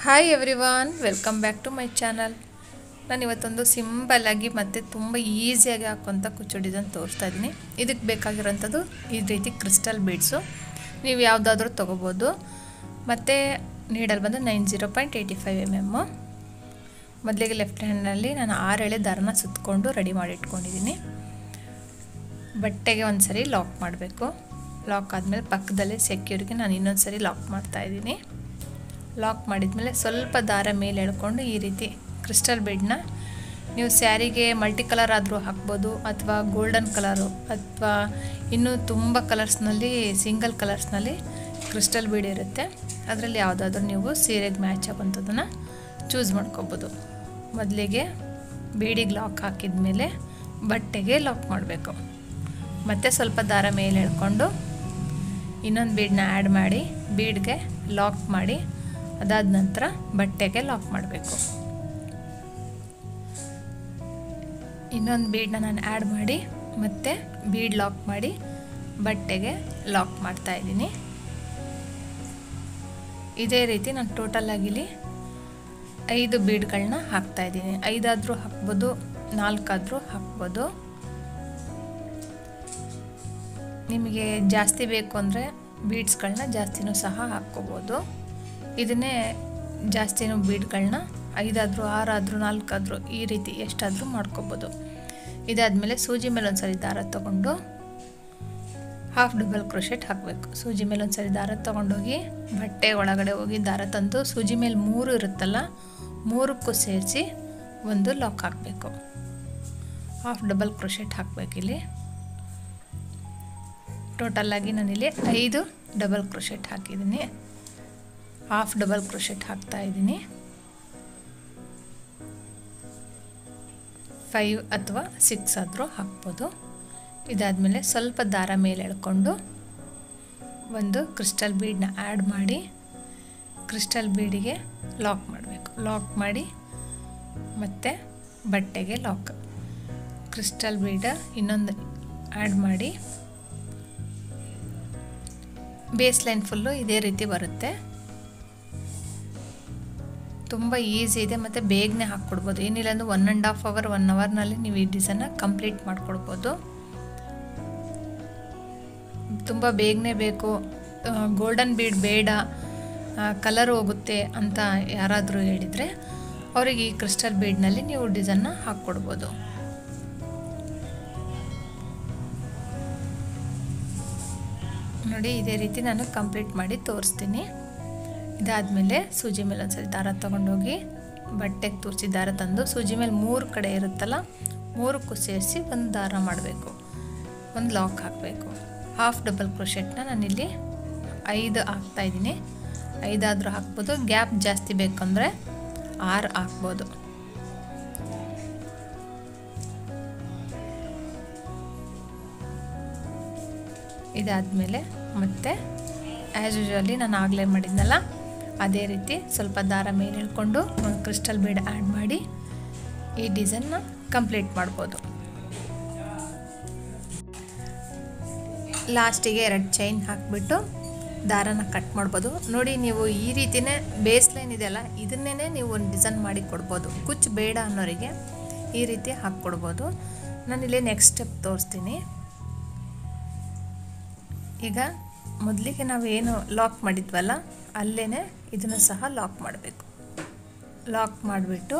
hi everyone welcome back to my channel ನಾನು ಇವತ್ತೊಂದು ಸಿಂಪಲ್ಲಾಗಿ ಮತ್ತು ತುಂಬ ಈಸಿಯಾಗಿ ಹಾಕುವಂಥ ಕುಚ್ಚು ಡಿಸೈನ್ ತೋರಿಸ್ತಾ ಇದ್ದೀನಿ ಇದಕ್ಕೆ ಬೇಕಾಗಿರೋಂಥದ್ದು ಈ ರೀತಿ ಕ್ರಿಸ್ಟಲ್ ಬೀಡ್ಸು ನೀವು ಯಾವುದಾದ್ರೂ ತೊಗೋಬೋದು ಮತ್ತು ನೀಡಲ್ ಬಂದು nine zero point eighty five M M ಮೊದಲಿಗೆ ಲೆಫ್ಟ್ ಹ್ಯಾಂಡ್ನಲ್ಲಿ ನಾನು ಆರು ಎಳೆ ದಾರನ ಸುತ್ತಕೊಂಡು ರೆಡಿ ಮಾಡಿ ಇಟ್ಕೊಂಡಿದ್ದೀನಿ ಬಟ್ಟೆಗೆ ಒಂದು ಸರಿ ಲಾಕ್ ಮಾಡಬೇಕು ಲಾಕ್ ಆದಮೇಲೆ ಪಕ್ಕದಲ್ಲೇ ಸೆಕ್ಯೂರ್ಗೆ ನಾನು ಇನ್ನೊಂದು ಸರಿ ಲಾಕ್ ಮಾಡ್ತಾಯಿದ್ದೀನಿ ಲಾಕ್ ಮಾಡಿದ್ಮೇಲೆ ಸ್ವಲ್ಪ ದಾರ ಮೇಲೆ ಎಳ್ಕೊಂಡು ಈ ರೀತಿ ಕ್ರಿಸ್ಟಲ್ ಬೆಡ್ನ ನೀವು ಸ್ಯಾರಿಗೆ ಮಲ್ಟಿ ಕಲರ್ ಆದರೂ ಹಾಕ್ಬೋದು ಅಥವಾ ಗೋಲ್ಡನ್ ಕಲರು ಅಥವಾ ಇನ್ನೂ ತುಂಬ ಕಲರ್ಸ್ನಲ್ಲಿ ಸಿಂಗಲ್ ಕಲರ್ಸ್ನಲ್ಲಿ ಕ್ರಿಸ್ಟಲ್ ಬೀಡ್ ಇರುತ್ತೆ ಅದರಲ್ಲಿ ಯಾವುದಾದ್ರೂ ನೀವು ಸೀರೆಗೆ ಮ್ಯಾಚ್ ಆಗೋಂಥದ್ದನ್ನು ಚೂಸ್ ಮಾಡ್ಕೋಬೋದು ಮೊದಲಿಗೆ ಬೀಡಿಗೆ ಲಾಕ್ ಹಾಕಿದ ಮೇಲೆ ಬಟ್ಟೆಗೆ ಲಾಕ್ ಮಾಡಬೇಕು ಮತ್ತು ಸ್ವಲ್ಪ ದಾರ ಮೇಲೆ ಎಳ್ಕೊಂಡು ಇನ್ನೊಂದು ಬೀಡನ್ನ ಆ್ಯಡ್ ಮಾಡಿ ಬೀಡ್ಗೆ ಲಾಕ್ ಮಾಡಿ ಅದಾದ ನಂತರ ಬಟ್ಟೆಗೆ ಲಾಕ್ ಮಾಡಬೇಕು ಇನ್ನೊಂದು ಬೀಡನ್ನ ನಾನು ಆ್ಯಡ್ ಮಾಡಿ ಮತ್ತೆ ಬೀಡ್ ಲಾಕ್ ಮಾಡಿ ಬಟ್ಟೆಗೆ ಲಾಕ್ ಮಾಡ್ತಾ ಇದ್ದೀನಿ ಇದೇ ರೀತಿ ನಾನು ಟೋಟಲ್ ಆಗಿಲಿ ಐದು ಬೀಡ್ಗಳನ್ನ ಹಾಕ್ತಾ ಇದ್ದೀನಿ ಐದಾದರೂ ಹಾಕ್ಬೋದು ನಾಲ್ಕಾದರೂ ಹಾಕ್ಬೋದು ನಿಮಗೆ ಜಾಸ್ತಿ ಬೇಕು ಅಂದರೆ ಬೀಡ್ಸ್ಗಳನ್ನ ಜಾಸ್ತಿನೂ ಸಹ ಹಾಕ್ಕೋಬೋದು ಇದನ್ನೇ ಜಾಸ್ತಿನೂ ಬೀಡ್ಗಳನ್ನ ಐದಾದರೂ ಆರಾದರೂ ನಾಲ್ಕಾದರೂ ಈ ರೀತಿ ಎಷ್ಟಾದರೂ ಮಾಡ್ಕೋಬೋದು ಇದಾದಮೇಲೆ ಸೂಜಿ ಮೇಲೆ ಒಂದು ಸರಿ ದಾರ ತೊಗೊಂಡು ಹಾಫ್ ಡಬಲ್ ಕ್ರೋಶೆಟ್ ಹಾಕಬೇಕು ಸೂಜಿ ಮೇಲೆ ಒಂದು ಸರಿ ದಾರ ತೊಗೊಂಡೋಗಿ ಬಟ್ಟೆ ಒಳಗಡೆ ಹೋಗಿ ದಾರ ತಂದು ಸೂಜಿ ಮೇಲೆ ಮೂರು ಇರುತ್ತಲ್ಲ ಮೂರಕ್ಕೂ ಸೇರಿಸಿ ಒಂದು ಲಾಕ್ ಹಾಕಬೇಕು ಹಾಫ್ ಡಬಲ್ ಕ್ರೋಶೆಟ್ ಹಾಕಬೇಕಿಲ್ಲಿ ಟೋಟಲಾಗಿ ನಾನಿಲ್ಲಿ ಐದು ಡಬಲ್ ಕ್ರೋಶೆಟ್ ಹಾಕಿದ್ದೀನಿ ಹಾಫ್ ಡಬಲ್ ಕ್ರೋಶೆಟ್ ಹಾಕ್ತಾ ಇದ್ದೀನಿ ಫೈವ್ ಅಥವಾ ಸಿಕ್ಸ್ ಆದರೂ ಹಾಕ್ಬೋದು ಇದಾದಮೇಲೆ ಸ್ವಲ್ಪ ದಾರ ಮೇಲೆ ಎಳ್ಕೊಂಡು ಒಂದು ಕ್ರಿಸ್ಟಲ್ ಬೀಡನ್ನ ಆ್ಯಡ್ ಮಾಡಿ ಕ್ರಿಸ್ಟಲ್ ಬೀಡಿಗೆ ಲಾಕ್ ಮಾಡಬೇಕು ಲಾಕ್ ಮಾಡಿ ಮತ್ತು ಬಟ್ಟೆಗೆ ಲಾಕ್ ಕ್ರಿಸ್ಟಲ್ ಬೀಡ ಇನ್ನೊಂದು ಆ್ಯಡ್ ಮಾಡಿ ಬೇಸ್ ಲೈನ್ ಫುಲ್ಲು ಇದೇ ರೀತಿ ಬರುತ್ತೆ ತುಂಬ ಈಸಿ ಇದೆ ಮತ್ತು ಬೇಗನೆ ಹಾಕ್ಕೊಡ್ಬೋದು ಏನಿಲ್ಲ ಅಂದರೆ one and half hour one ಅವರ್ನಲ್ಲಿ ನೀವು ಈ ಡಿಸೈನ್ನ ಕಂಪ್ಲೀಟ್ ಮಾಡ್ಕೊಡ್ಬೋದು ತುಂಬ ಬೇಗನೆ ಬೇಕು ಗೋಲ್ಡನ್ ಬೀಡ್ ಬೇಡ ಕಲರ್ ಹೋಗುತ್ತೆ ಅಂತ ಯಾರಾದರೂ ಹೇಳಿದರೆ ಅವರಿಗೆ ಈ ಕ್ರಿಸ್ಟಲ್ ಬೀಡ್ನಲ್ಲಿ ನೀವು ಡಿಸೈನ್ನ ಹಾಕ್ಕೊಡ್ಬೋದು ನೋಡಿ ಇದೇ ರೀತಿ ನಾನು ಕಂಪ್ಲೀಟ್ ಮಾಡಿ ತೋರಿಸ್ತೀನಿ ಇದಾದಮೇಲೆ ಸೂಜಿ ಮೇಲೆ ಒಂದ್ಸರಿ ದಾರ ತೊಗೊಂಡೋಗಿ ಬಟ್ಟೆಗೆ ತೋರಿಸಿ ದಾರ ತಂದು ಸೂಜಿ ಮೇಲೆ ಮೂರು ಕಡೆ ಇರುತ್ತಲ್ಲ ಮೂರಕ್ಕೂ ಸೇರಿಸಿ ಒಂದು ದಾರ ಮಾಡಬೇಕು ಒಂದು ಲಾಕ್ ಹಾಕಬೇಕು ಹಾಫ್ ಡಬಲ್ ಕ್ರೋಶೆಟ್ನ ನಾನಿಲ್ಲಿ ಐದು ಹಾಕ್ತಾಯಿದ್ದೀನಿ ಐದಾದರೂ ಹಾಕ್ಬೋದು ಗ್ಯಾಪ್ ಜಾಸ್ತಿ ಬೇಕಂದರೆ ಆರು ಹಾಕ್ಬೋದು ಇದಾದಮೇಲೆ ಮತ್ತೆ ಆ್ಯಸ್ ಯೂಶ್ವಲಿ ನಾನು ಆಗಲೇ ಮಾಡಿದ್ನಲ್ಲ ಅದೇ ರೀತಿ ಸ್ವಲ್ಪ ದಾರ ಮೇಲೆ ಇಳ್ಕೊಂಡು ಒಂದು ಕ್ರಿಸ್ಟಲ್ ಬೀಡ್ ಆ್ಯಡ್ ಮಾಡಿ ಈ ಡಿಸೈನ್ನ ಕಂಪ್ಲೀಟ್ ಮಾಡ್ಬೋದು ಲಾಸ್ಟಿಗೆ ಎರಡು ಚೈನ್ ಹಾಕಿಬಿಟ್ಟು ದಾರನ ಕಟ್ ಮಾಡ್ಬೋದು ನೋಡಿ ನೀವು ಈ ರೀತಿಯೇ ಬೇಸ್ ಲೈನ್ ಇದೆಯಲ್ಲ ಇದನ್ನೇ ನೀವು ಒಂದು ಡಿಸೈನ್ ಮಾಡಿ ಕೊಡ್ಬೋದು ಕುಚ್ಚು ಬೇಡ ಅನ್ನೋರಿಗೆ ಈ ರೀತಿ ಹಾಕ್ಕೊಡ್ಬೋದು ನಾನಿಲ್ಲಿ ನೆಕ್ಸ್ಟ್ ಸ್ಟೆಪ್ ತೋರಿಸ್ತೀನಿ ಈಗ ಮೊದಲಿಗೆ ನಾವು ಏನು ಲಾಕ್ ಮಾಡಿದ್ವಲ್ಲ ಅಲ್ಲೇ ಇದನ್ನು ಸಹ ಲಾಕ್ ಮಾಡಬೇಕು ಲಾಕ್ ಮಾಡಿಬಿಟ್ಟು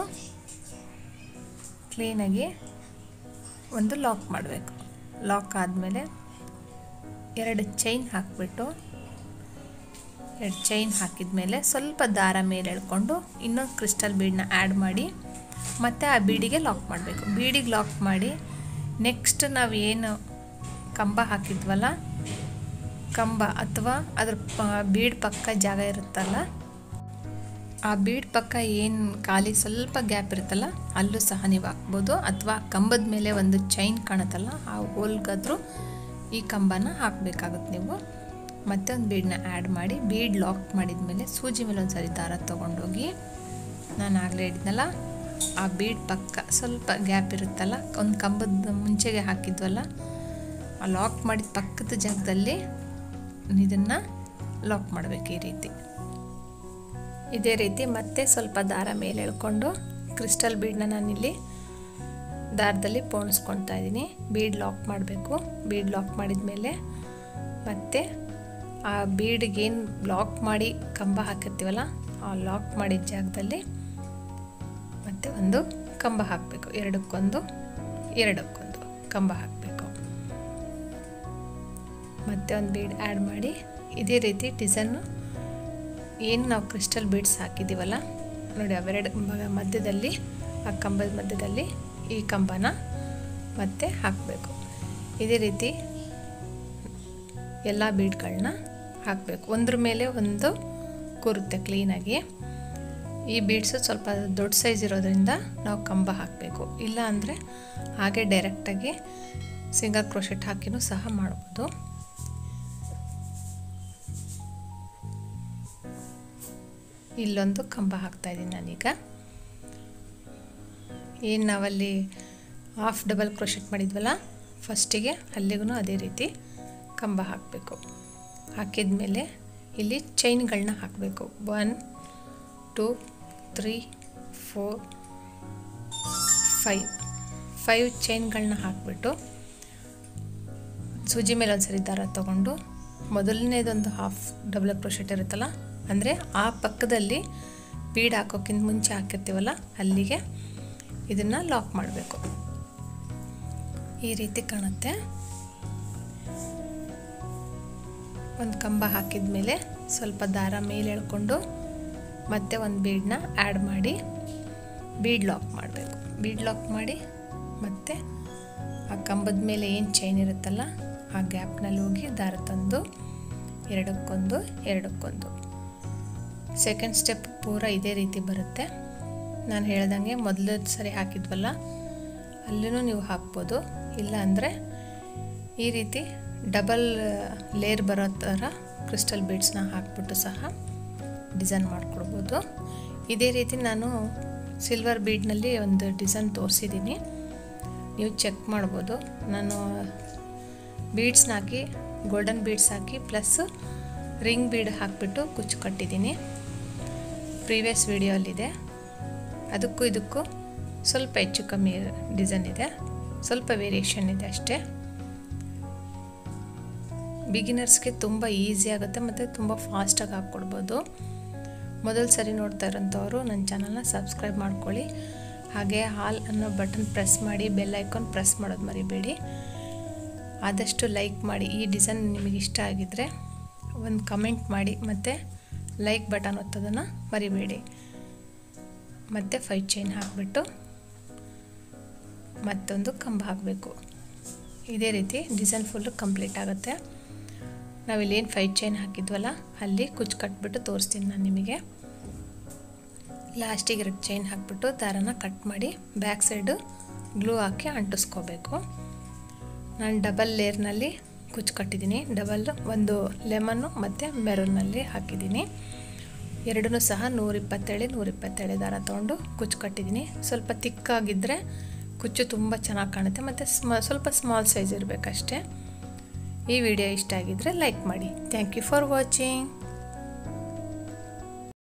ಕ್ಲೀನಾಗಿ ಒಂದು ಲಾಕ್ ಮಾಡಬೇಕು ಲಾಕ್ ಆದಮೇಲೆ ಎರಡು ಚೈನ್ ಹಾಕಿಬಿಟ್ಟು ಎರಡು ಚೈನ್ ಹಾಕಿದ ಮೇಲೆ ಸ್ವಲ್ಪ ದಾರ ಮೇಲೆ ಎಳ್ಕೊಂಡು ಇನ್ನೊಂದು ಕ್ರಿಸ್ಟಲ್ ಬೀಡನ್ನ ಆ್ಯಡ್ ಮಾಡಿ ಮತ್ತು ಆ ಬೀಡಿಗೆ ಲಾಕ್ ಮಾಡಬೇಕು ಬೀಡಿಗೆ ಲಾಕ್ ಮಾಡಿ ನೆಕ್ಸ್ಟ್ ನಾವು ಏನು ಕಂಬ ಹಾಕಿದ್ವಲ್ಲ ಕಂಬ ಅಥವಾ ಅದ್ರ ಪ ಬೀಡ್ ಪಕ್ಕ ಜಾಗ ಇರುತ್ತಲ್ಲ ಆ ಬೀಡ್ ಪಕ್ಕ ಏನು ಖಾಲಿ ಸ್ವಲ್ಪ ಗ್ಯಾಪ್ ಇರುತ್ತಲ್ಲ ಅಲ್ಲೂ ಸಹ ನೀವು ಹಾಕ್ಬೋದು ಅಥವಾ ಕಂಬದ ಮೇಲೆ ಒಂದು ಚೈನ್ ಕಾಣುತ್ತಲ್ಲ ಆ ಹೋಲ್ಗಾದ್ರೂ ಈ ಕಂಬನ ಹಾಕಬೇಕಾಗುತ್ತೆ ನೀವು ಮತ್ತೆ ಒಂದು ಬೀಡನ್ನ ಆ್ಯಡ್ ಮಾಡಿ ಬೀಡ್ ಲಾಕ್ ಮಾಡಿದ ಮೇಲೆ ಸೂಜಿ ಮೇಲೆ ಒಂದು ಸರಿ ದಾರ ತೊಗೊಂಡೋಗಿ ನಾನು ಆಗಲೇ ಹೇಳಿದ್ನಲ್ಲ ಆ ಬೀಡ್ ಪಕ್ಕ ಸ್ವಲ್ಪ ಗ್ಯಾಪ್ ಇರುತ್ತಲ್ಲ ಒಂದು ಕಂಬದ ಮುಂಚೆಗೆ ಹಾಕಿದ್ವಲ್ಲ ಆ ಲಾಕ್ ಮಾಡಿದ ಪಕ್ಕದ ಜಾಗದಲ್ಲಿ ಇದನ್ನು ಲಾಕ್ ಮಾಡಬೇಕು ಈ ರೀತಿ ಇದೇ ರೀತಿ ಮತ್ತೆ ಸ್ವಲ್ಪ ದಾರ ಮೇಲೆ ಎಳ್ಕೊಂಡು ಕ್ರಿಸ್ಟಲ್ ಬೀಡನ್ನ ನಾನಿಲ್ಲಿ ದಾರದಲ್ಲಿ ಪೋಣಿಸ್ಕೊಳ್ತಾ ಇದ್ದೀನಿ ಬೀಡ್ ಲಾಕ್ ಮಾಡಬೇಕು ಬೀಡ್ ಲಾಕ್ ಮಾಡಿದ ಮೇಲೆ ಮತ್ತೆ ಆ ಬೀಡ್ಗೆ ಏನು ಲಾಕ್ ಮಾಡಿ ಕಂಬ ಹಾಕಿರ್ತೀವಲ್ಲ ಆ ಲಾಕ್ ಮಾಡಿದ ಜಾಗದಲ್ಲಿ ಮತ್ತೆ ಒಂದು ಕಂಬ ಹಾಕಬೇಕು ಎರಡಕ್ಕೊಂದು ಎರಡಕ್ಕೊಂದು ಕಂಬ ಹಾಕಬೇಕು ಮತ್ತೆ ಒಂದು ಬೀಡ್ ಆ್ಯಡ್ ಮಾಡಿ ಇದೇ ರೀತಿ ಡಿಸೈನು ಏನು ನಾವು ಕ್ರಿಸ್ಟಲ್ ಬೀಡ್ಸ್ ಹಾಕಿದ್ದೀವಲ್ಲ ನೋಡಿ ಅವೆರಡು ಮಧ್ಯದಲ್ಲಿ ಆ ಕಂಬದ ಮಧ್ಯದಲ್ಲಿ ಈ ಕಂಬನ ಮತ್ತೆ ಹಾಕಬೇಕು ಇದೇ ರೀತಿ ಎಲ್ಲ ಬೀಡ್ಗಳನ್ನ ಹಾಕಬೇಕು ಒಂದ್ರ ಮೇಲೆ ಒಂದು ಕೂರುತ್ತೆ ಕ್ಲೀನಾಗಿ ಈ ಬೀಡ್ಸು ಸ್ವಲ್ಪ ದೊಡ್ಡ ಸೈಜ್ ಇರೋದ್ರಿಂದ ನಾವು ಕಂಬ ಹಾಕಬೇಕು ಇಲ್ಲ ಅಂದರೆ ಹಾಗೆ ಡೈರೆಕ್ಟಾಗಿ ಸಿಂಗಲ್ ಕ್ರೋಶೆಟ್ ಹಾಕಿನೂ ಸಹ ಮಾಡ್ಬೋದು ಇಲ್ಲೊಂದು ಕಂಬ ಹಾಕ್ತಾಯಿದ್ದೀನಿ ನಾನೀಗ ಏನು ನಾವಲ್ಲಿ ಹಾಫ್ ಡಬಲ್ ಕ್ರೋಶೆಟ್ ಮಾಡಿದ್ವಲ್ಲ ಫಸ್ಟಿಗೆ ಅಲ್ಲಿಗೂ ಅದೇ ರೀತಿ ಕಂಬ ಹಾಕಬೇಕು ಹಾಕಿದ ಮೇಲೆ ಇಲ್ಲಿ ಚೈನ್ಗಳನ್ನ ಹಾಕಬೇಕು one two three four five five ಚೈನ್ಗಳನ್ನ ಹಾಕಿಬಿಟ್ಟು ಸೂಜಿ ಮೇಲೆ ಒಂದು ಸರಿ ದಾರ ತೊಗೊಂಡು ಮೊದಲನೇದೊಂದು ಹಾಫ್ ಡಬಲ್ ಕ್ರೋಶೆಟ್ ಇರುತ್ತಲ್ಲ ಅಂದರೆ ಆ ಪಕ್ಕದಲ್ಲಿ ಬೀಡ್ ಹಾಕೋಕ್ಕಿಂತ ಮುಂಚೆ ಹಾಕಿರ್ತೀವಲ್ಲ ಅಲ್ಲಿಗೆ ಇದನ್ನು ಲಾಕ್ ಮಾಡಬೇಕು ಈ ರೀತಿ ಕಾಣುತ್ತೆ ಒಂದು ಕಂಬ ಹಾಕಿದ ಮೇಲೆ ಸ್ವಲ್ಪ ದಾರ ಮೇಲೆ ಎಳ್ಕೊಂಡು ಮತ್ತೆ ಒಂದು ಬೀಡನ್ನ ಆ್ಯಡ್ ಮಾಡಿ ಬೀಡ್ ಲಾಕ್ ಮಾಡಬೇಕು ಬೀಡ್ ಲಾಕ್ ಮಾಡಿ ಮತ್ತು ಆ ಕಂಬದ ಮೇಲೆ ಏನು ಚೈನ್ ಇರುತ್ತಲ್ಲ ಆ ಗ್ಯಾಪ್ನಲ್ಲಿ ಹೋಗಿ ದಾರ ತಂದು ಎರಡಕ್ಕೊಂದು ಎರಡಕ್ಕೊಂದು ಸೆಕೆಂಡ್ ಸ್ಟೆಪ್ ಪೂರ ಇದೇ ರೀತಿ ಬರುತ್ತೆ ನಾನು ಹೇಳ್ದಂಗೆ ಮೊದಲು ಸರಿ ಹಾಕಿದ್ವಲ್ಲ ಅಲ್ಲೂ ನೀವು ಹಾಕ್ಬೋದು ಇಲ್ಲ ಅಂದರೆ ಈ ರೀತಿ ಡಬಲ್ ಲೇಯರ್ ಬರೋ ಥರ ಕ್ರಿಸ್ಟಲ್ ಬೀಡ್ಸ್ನ ಹಾಕ್ಬಿಟ್ಟು ಸಹ ಡಿಸೈನ್ ಮಾಡಿಕೊಡ್ಬೋದು ಇದೇ ರೀತಿ ನಾನು ಸಿಲ್ವರ್ ಬೀಡ್ನಲ್ಲಿ ಒಂದು ಡಿಸೈನ್ ತೋರಿಸಿದ್ದೀನಿ ನೀವು ಚೆಕ್ ಮಾಡ್ಬೋದು ನಾನು ಬೀಡ್ಸ್ನ ಹಾಕಿ ಗೋಲ್ಡನ್ ಬೀಡ್ಸ್ ಹಾಕಿ ಪ್ಲಸ್ ರಿಂಗ್ ಬೀಡ್ ಹಾಕಿಬಿಟ್ಟು ಕುಚ್ಚು ಕಟ್ಟಿದ್ದೀನಿ ಪ್ರೀವಿಯಸ್ ವಿಡಿಯೋಲ್ಲಿದೆ ಅದಕ್ಕೂ ಇದಕ್ಕೂ ಸ್ವಲ್ಪ ಹೆಚ್ಚು ಕಮ್ಮಿ ಡಿಸೈನ್ ಇದೆ ಸ್ವಲ್ಪ ವೇರಿಯೇಷನ್ ಇದೆ ಅಷ್ಟೇ ಬಿಗಿನರ್ಸ್ಗೆ ತುಂಬ ಈಸಿ ಆಗುತ್ತೆ ಮತ್ತು ತುಂಬ ಫಾಸ್ಟಾಗಿ ಹಾಕ್ಕೊಡ್ಬೋದು ಮೊದಲು ಸರಿ ನೋಡ್ತಾ ಇರೋಂಥವ್ರು ನನ್ನ ಚಾನಲ್ನ ಸಬ್ಸ್ಕ್ರೈಬ್ ಮಾಡ್ಕೊಳ್ಳಿ ಹಾಗೆ ಹಾಲ್ ಅನ್ನೋ ಬಟನ್ ಪ್ರೆಸ್ ಮಾಡಿ ಬೆಲ್ ಐಕಾನ್ ಪ್ರೆಸ್ ಮಾಡೋದು ಮರಿಬೇಡಿ ಆದಷ್ಟು ಲೈಕ್ ಮಾಡಿ ಈ ಡಿಸೈನ್ ನಿಮಗೆ ಇಷ್ಟ ಆಗಿದ್ದರೆ ಒಂದು ಕಮೆಂಟ್ ಮಾಡಿ ಮತ್ತು ಲೈಕ್ ಬಟನ್ ಒತ್ತೋದನ್ನು ಮರಿಬೇಡಿ ಮತ್ತು ಫೈವ್ ಚೈನ್ ಹಾಕಿಬಿಟ್ಟು ಮತ್ತೊಂದು ಕಂಬ ಹಾಕಬೇಕು ಇದೇ ರೀತಿ ಡಿಸೈನ್ ಫುಲ್ಲು ಕಂಪ್ಲೀಟ್ ಆಗುತ್ತೆ ನಾವಿಲ್ಲೇನು ಫೈವ್ ಚೈನ್ ಹಾಕಿದ್ವಲ್ಲ ಅಲ್ಲಿ ಕುಚ್ಚು ಕಟ್ಬಿಟ್ಟು ತೋರಿಸ್ತೀನಿ ನಾನು ನಿಮಗೆ ಲಾಸ್ಟಿಗೆ ಎರಡು ಚೈನ್ ಹಾಕ್ಬಿಟ್ಟು ದಾರನ ಕಟ್ ಮಾಡಿ ಬ್ಯಾಕ್ ಸೈಡು ಗ್ಲೂ ಹಾಕಿ ಅಂಟಿಸ್ಕೋಬೇಕು ನಾನು ಡಬಲ್ ಲೇಯರ್ನಲ್ಲಿ ಕುಚ್ಚು ಕಟ್ಟಿದ್ದೀನಿ ಡಬಲ್ ಒಂದು ಲೆಮನ್ನು ಮತ್ತು ಮೆರೂನಲ್ಲಿ ಹಾಕಿದ್ದೀನಿ ಎರಡೂ ಸಹ ನೂರಿಪ್ಪತ್ತೇಳೆ ನೂರಿಪ್ಪತ್ತೇಳೆ ದಾರ ತೊಗೊಂಡು ಕುಚ್ಚು ಕಟ್ಟಿದ್ದೀನಿ ಸ್ವಲ್ಪ ತಿಕ್ಕಾಗಿದ್ದರೆ ಕುಚ್ಚು ತುಂಬ ಚೆನ್ನಾಗಿ ಕಾಣುತ್ತೆ ಮತ್ತು ಸ್ಮ ಸ್ವಲ್ಪ ಸ್ಮಾಲ್ ಸೈಜ್ ಇರಬೇಕಷ್ಟೇ ಈ ವಿಡಿಯೋ ಇಷ್ಟ ಆಗಿದ್ದರೆ ಲೈಕ್ ಮಾಡಿ ಥ್ಯಾಂಕ್ ಯು ಫಾರ್ ವಾಚಿಂಗ್